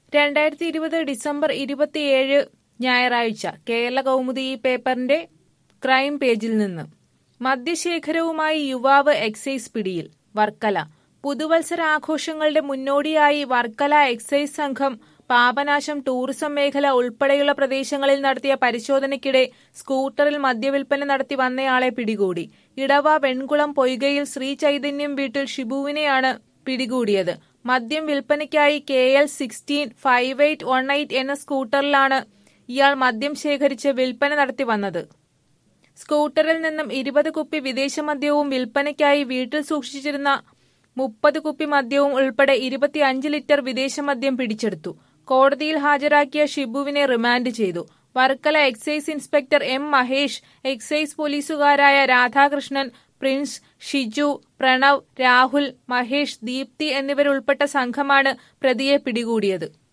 രണ്ടായിരത്തി ഇരുപത് ഡിസംബർ ഇരുപത്തിയേഴ് ഞായറാഴ്ച കേരള കൗമുദി ഈ പേപ്പറിന്റെ ക്രൈം പേജിൽ നിന്ന് മദ്യശേഖരവുമായി യുവാവ് എക്സൈസ് പിടിയിൽ വർക്കല പുതുവത്സര ആഘോഷങ്ങളുടെ മുന്നോടിയായി വർക്കല എക്സൈസ് സംഘം പാപനാശം ടൂറിസം മേഖല ഉൾപ്പെടെയുള്ള പ്രദേശങ്ങളിൽ നടത്തിയ പരിശോധനയ്ക്കിടെ സ്കൂട്ടറിൽ മദ്യവിൽപ്പന നടത്തി വന്നയാളെ പിടികൂടി ഇടവ വെൺകുളം പൊയ്കയിൽ ശ്രീ ചൈതന്യം വീട്ടിൽ ഷിബുവിനെയാണ് പിടികൂടിയത് മദ്യം വിൽപ്പനയ്ക്കായി K L sixteen five eight one eight എന്ന സ്കൂട്ടറിലാണ് ഇയാൾ മദ്യം ശേഖരിച്ച് വിൽപ്പന നടത്തി വന്നത് സ്കൂട്ടറിൽ നിന്നും ഇരുപത് കുപ്പി വിദേശ മദ്യവും വിൽപ്പനയ്ക്കായി വീട്ടിൽ സൂക്ഷിച്ചിരുന്ന മുപ്പത് കുപ്പി മദ്യവും ഉൾപ്പെടെ ഇരുപത്തിയഞ്ച് ലിറ്റർ വിദേശ മദ്യം പിടിച്ചെടുത്തു കോടതിയിൽ ഹാജരാക്കിയ ഷിബുവിനെ റിമാൻഡ് ചെയ്തു Varkala excise inspector M Mahesh excise പോലീസുകാരായ രാധാകൃഷ്ണൻ പ്രിൻസ് ഷിജു പ്രണവ് രാഹുൽ മഹേഷ് ദീപ്തി എന്നിവരുൾപ്പെട്ട സംഘമാണ് പ്രതിയെ പിടികൂടിയത്